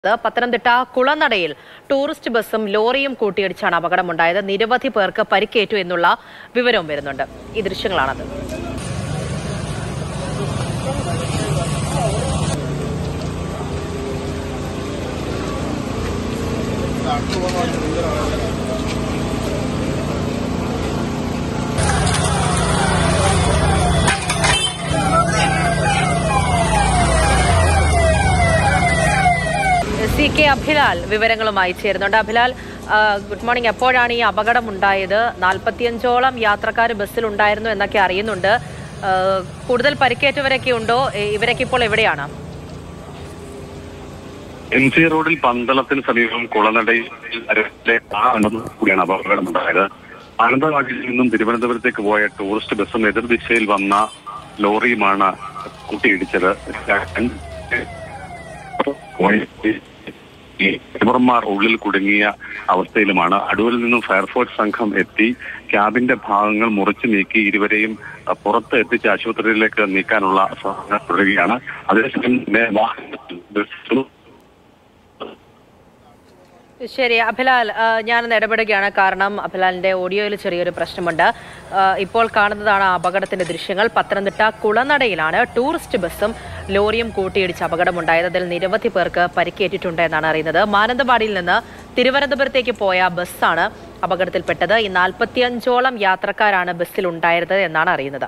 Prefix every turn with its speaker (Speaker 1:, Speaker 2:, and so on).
Speaker 1: ഇത് പത്തനംതിട്ട കുളനടയിൽ ടൂറിസ്റ്റ് ബസ്സും ലോറിയും കൂട്ടിയിടിച്ചാണ് അപകടമുണ്ടായത് നിരവധി പേർക്ക് പരിക്കേറ്റു എന്നുള്ള വിവരവും വരുന്നുണ്ട് ഈ ദൃശ്യങ്ങളാണത് സി കെ അഭിലാൽ വിവരങ്ങളുമായി ചേരുന്നുണ്ട് അഭിലാൽ ആ, ഗുഡ് മോർണിംഗ് എപ്പോഴാണ് ഈ അപകടം ഉണ്ടായത് നാൽപ്പത്തിയഞ്ചോളം യാത്രക്കാർ ബസ്സിൽ ഉണ്ടായിരുന്നു എന്നൊക്കെ അറിയുന്നുണ്ട് ആ, കൂടുതൽ പരിക്കേറ്റവരൊക്കെ ഉണ്ടോ ഇ- ഇവരൊക്കെ ഇപ്പോൾ എവിടെയാണ്
Speaker 2: എം സി റോഡിൽ പന്തളത്തിന് സമീപം കുളനടയിൽ അരവിലെ ആ അണുവിൽ കൂടിയാണ് അപകടമുണ്ടായത് മാനന്തവാടിയിൽ നിന്നും തിരുവനന്തപുരത്തേക്ക് പോയ ടൂറിസ്റ്റ് ബസ്സും എതിർദിശയിൽ വന്ന ലോറിയുമാണ് കൂട്ടിയിടിച്ചത് ഈ ഡ്രൈവർമാർ ഉള്ളിൽ കുടുങ്ങിയ അവസ്ഥയിലുമാണ് അടൂരിൽ നിന്നും ഫയർഫോഴ്സ് സംഘം എത്തി ക്യാബിന്റെ ഭാഗങ്ങൾ മുറിച്ചു നീക്കി ഇരുവരെയും അഹ്, പുറത്ത് എത്തിച്ച് ആശുപത്രിയിലേക്ക് നീക്കാനുള്ള ശ്രമങ്ങൾ തുടരുകയാണ് അതേസമയം തന്നെ വാഹനത്തിൽ ബസ്സും
Speaker 1: ശരി അഭിലാൽ ആ, ഞാനൊന്ന് ഇടപെടുകയാണ് കാരണം അഭിലാലിന്റെ ഓഡിയോയിൽ ചെറിയൊരു പ്രശ്നമുണ്ട് ആ, ഇപ്പോൾ കാണുന്നതാണ് ആ അപകടത്തിന്റെ ദൃശ്യങ്ങൾ പത്തനംതിട്ട കുളനടയിലാണ് ടൂറിസ്റ്റ് ബസ്സും ലോറിയും കൂട്ടിയിടിച്ച് അപകടമുണ്ടായത് അതിൽ നിരവധി പേർക്ക് പരിക്കേറ്റിട്ടുണ്ട് എന്നാണ് അറിയുന്നത് മാനന്തവാടിയിൽ നിന്ന് തിരുവനന്തപുരത്തേക്ക് പോയ ബസ്സാണ് അപകടത്തിൽപ്പെട്ടത് ഈ നാൽപ്പത്തിയഞ്ചോളം യാത്രക്കാരാണ് ബസ്സിൽ ഉണ്ടായിരുന്നത് എന്നാണ് അറിയുന്നത്